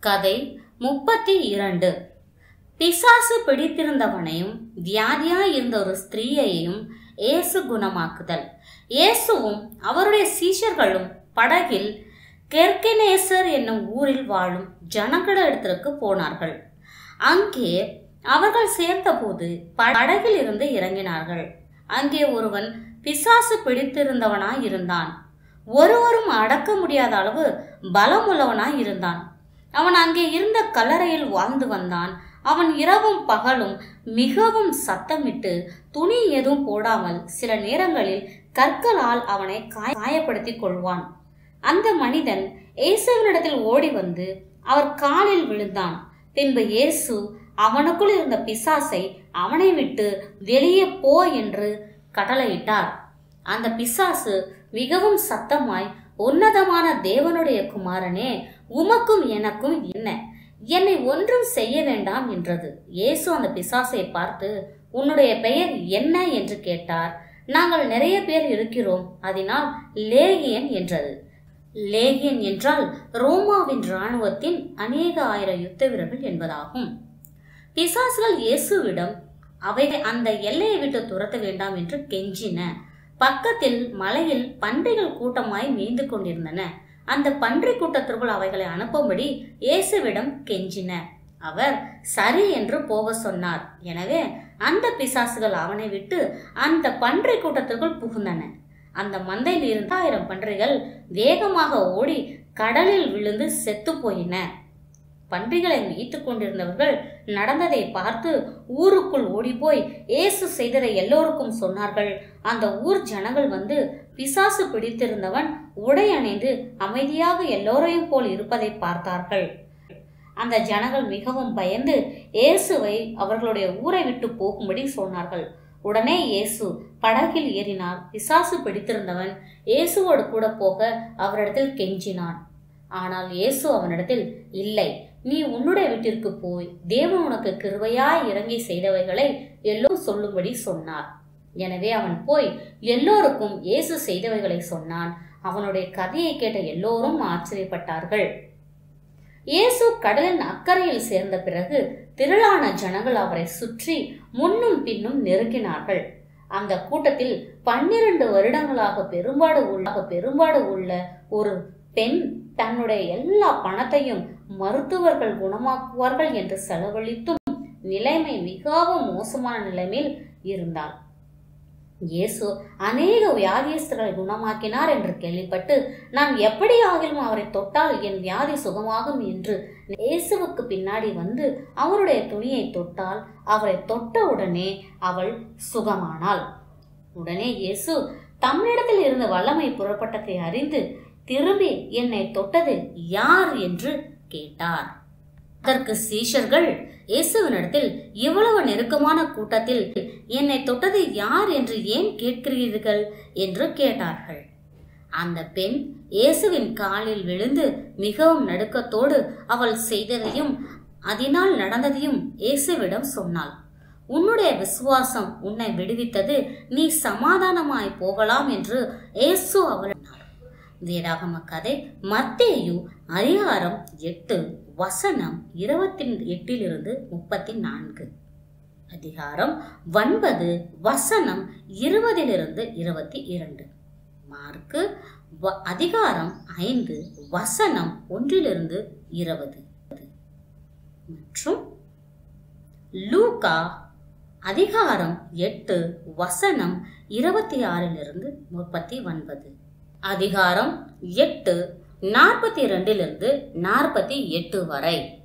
கதை முப்பத்தி இரண்டு பிசாசு பிடித்திருந்தவனையும் வியாதியாய் இருந்த ஒரு ஸ்திரீயையும் இயேசு குணமாக்குதல் இயேசுவும் அவருடைய சீஷர்களும் படகில் கெர்கெனேசர் என்னும் ஊரில் வாழும் ஜனங்களிடத்திற்கு போனார்கள் அங்கே அவர்கள் சேர்ந்தபோது படகில் இருந்து இறங்கினார்கள் அங்கே ஒருவன் பிசாசு பிடித்திருந்தவனாய் இருந்தான் ஒருவரும் அடக்க முடியாத அளவு பலமுள்ளவனாய் இருந்தான் அவன் அங்கே இருந்த கல்லறையில் வாழ்ந்து வந்தான் அவன் இரவும் பகலும் மிகவும் சத்தமிட்டு துணி எதுவும் போடாமல் சில நேரங்களில் கற்களால் அவனை காய காயப்படுத்திக் கொள்வான் அந்த மனிதன் இயேசுவினிடத்தில் ஓடி வந்து அவர் காலில் விழுந்தான் பின்பு இயேசு அவனுக்குள் இருந்த பிசாசை அவனை விட்டு வெளியே போ என்று கட்டளையிட்டார் அந்த பிசாசு மிகவும் சத்தமாய் உன்னதமான தேவனுடைய குமாரனே உமக்கும் எனக்கும் என்ன என்னை ஒன்றும் செய்ய வேண்டாம் என்றது இயேசு அந்த பிசாசை பார்த்து உன்னுடைய பெயர் என்ன என்று கேட்டார் நாங்கள் நிறைய பேர் இருக்கிறோம் அதனால் லேகியன் என்றது லேகியன் என்றால் ரோமாவின் இராணுவத்தின் அநேக ஆயிரம் யுத்த வீரர்கள் என்பதாகும் பிசாசுகள் இயேசுவிடம் அவை அந்த எல்லையை விட்டு துரத்த வேண்டாம் என்று கெஞ்சின பக்கத்தில் மலையில் பன்றிகள் கூட்டமாய் மேய்ந்து கொண்டிருந்தன அந்த பன்றி கூட்டத்திற்குள் அவைகளை அனுப்பும்படி இயேசுவிடம் கெஞ்சின அவர் சரி என்று போக சொன்னார் எனவே அந்த பிசாசுகள் அவனை விட்டு அந்த பன்றி கூட்டத்திற்குள் புகுந்தன அந்த மந்தையில் இருந்த ஆயிரம் பன்றிகள் வேகமாக ஓடி கடலில் விழுந்து செத்து போயின பன்றிகளை மேய்த்து கொண்டிருந்தவர்கள் நடந்ததை பார்த்து ஊருக்குள் ஓடிப்போய் இயேசு செய்ததை எல்லோருக்கும் சொன்னார்கள் அந்த ஊர் ஜனங்கள் வந்து பிசாசு பிடித்திருந்தவன் உடை அணிந்து அமைதியாக எல்லோரையும் போல் இருப்பதை பார்த்தார்கள் அந்த ஜனங்கள் மிகவும் பயந்து இயேசுவை அவர்களுடைய ஊரை விட்டு போகும்படி சொன்னார்கள் உடனே இயேசு படகில் ஏறினார் பிசாசு பிடித்திருந்தவன் இயேசுவோடு கூட போக அவரிடத்தில் கெஞ்சினான் ஆனால் இயேசு அவனிடத்தில் இல்லை நீ உன்னுடைய வீட்டிற்கு போய் தேவன் உனக்கு கிருவையாய் இறங்கி செய்தவைகளை எல்லோரும் சொல்லும்படி சொன்னார் எனவே அவன் போய் எல்லோருக்கும் இயேசு செய்தவைகளை சொன்னான் அவனுடைய கதையை கேட்ட எல்லோரும் ஆச்சரியப்பட்டார்கள் இயேசு கடலின் அக்கறையில் சேர்ந்த பிறகு திரளான ஜனங்கள் அவரை சுற்றி முன்னும் பின்னும் நெருங்கினார்கள் அந்த கூட்டத்தில் பன்னிரண்டு வருடங்களாக பெரும்பாடு உள்ள பெரும்பாடு உள்ள ஒரு பெண் தன்னுடைய எல்லா பணத்தையும் மருத்துவர்கள் குணமாக்குவார்கள் என்று செலவழித்தும் நிலைமை மிகவும் மோசமான நிலைமையில் இருந்தாள் இயேசு அநேக வியாதியஸ்தர்களை குணமாக்கினார் என்று கேள்விப்பட்டு நான் எப்படி ஆகிலும் அவரை தொட்டால் என் வியாதி சுகமாகும் என்று இயேசுவுக்கு பின்னாடி வந்து அவருடைய துணியை தொட்டால் அவரை தொட்ட உடனே அவள் சுகமானாள் உடனே இயேசு தம்மிடத்தில் இருந்த வல்லமை புறப்பட்டதை அறிந்து திரும்பி என்னை தொட்டது யார் என்று கேட்டார் அதற்கு சீஷர்கள் இயேசுவினிடத்தில் இவ்வளவு நெருக்கமான கூட்டத்தில் என்னை தொட்டது யார் என்று ஏன் கேட்கிறீர்கள் என்று கேட்டார்கள் அந்த பெண் இயேசுவின் காலில் விழுந்து மிகவும் நடுக்கத்தோடு அவள் செய்ததையும் அதனால் நடந்ததையும் இயேசுவிடம் சொன்னாள் உன்னுடைய விசுவாசம் உன்னை விடுவித்தது நீ சமாதானமாய் போகலாம் என்று இயேசு அவள் வேதாகம கதை மத்தேயு அதிகாரம் எட்டு வசனம் இருபத்தி எட்டிலிருந்து முப்பத்தி நான்கு அதிகாரம் ஒன்பது வசனம் இருபதிலிருந்து இருபத்தி இரண்டு மார்க்கு அதிகாரம் ஐந்து வசனம் ஒன்றிலிருந்து இருபது மற்றும் லூகா அதிகாரம் எட்டு வசனம் இருபத்தி ஆறிலிருந்து முப்பத்தி ஒன்பது அதிகாரம் எட்டு நாற்பத்தி ரெண்டிலிருந்து நாற்பத்தி எட்டு வரை